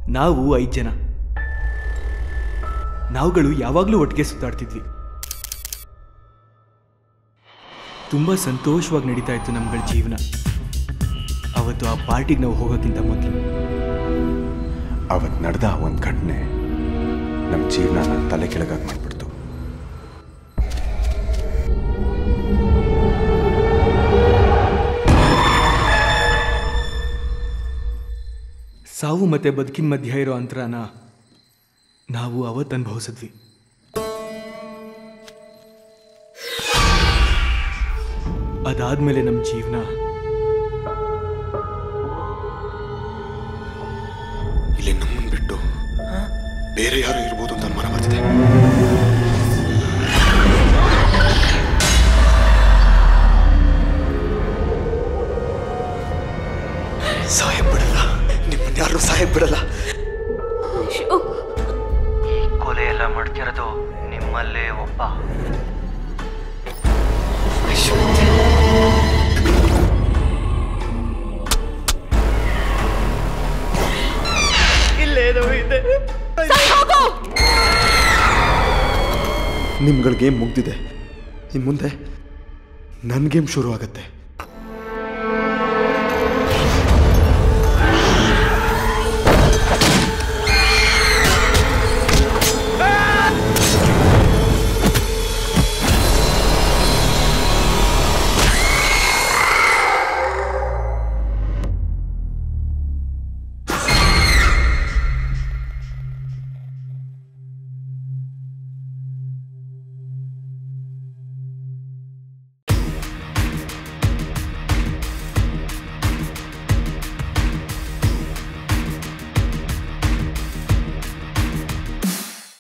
ನಾವು ಐದು ಜನ ನಾವುಗಳು ಯಾವಾಗಲೂ ಒಟ್ಟಿಗೆ ಸುತ್ತಾಡ್ತಿದ್ವಿ ತುಂಬ ಸಂತೋಷವಾಗಿ ನಡೀತಾ ಇತ್ತು ನಮ್ಗಳ ಜೀವನ ಅವತ್ತು ಆ ಪಾರ್ಟಿಗೆ ನಾವು ಹೋಗೋಕ್ಕಿಂತ ಮೊದಲು ಅವತ್ತು ನಡೆದ ಒಂದು ಘಟನೆ ನಮ್ಮ ಜೀವನನ ತಲೆ ಕೆಳಗಾಗಿ ಮಾಡಿಬಿಡ್ತು ಸಾವು ಮತ್ತೆ ಬದುಕಿನ ಮಧ್ಯ ಇರೋ ಅಂತರನ ನಾವು ಅವತ್ತು ಅನುಭವಿಸಿದ್ವಿ ಅದಾದ್ಮೇಲೆ ನಮ್ಮ ಜೀವನ ಇಲ್ಲಿ ನಮ್ಮನ್ನು ಬಿಟ್ಟು ಬೇರೆ ಯಾರು ಇರ್ಬೋದು ಅಂತ ಅನುಮಾನ ಬರ್ತಿದೆ ಸಾಯಕ್ ಬಿಡಲ್ಲ ನಿಮ್ಮನ್ನ ಯಾರು ಸಾಯಕ್ ಬಿಡಲ್ಲ ಕೊಲೆ ಎಲ್ಲ ಮಾಡ್ತಿರೋದು ನಿಮ್ಮಲ್ಲೇ ಒಬ್ಬ ನಿಮ್ಗಳ ಗೇಮ್ ಮುಗ್ದಿದೆ ಇನ್ನು ಮುಂದೆ ನನ್ನ ಗೇಮ್ ಶುರು ಆಗತ್ತೆ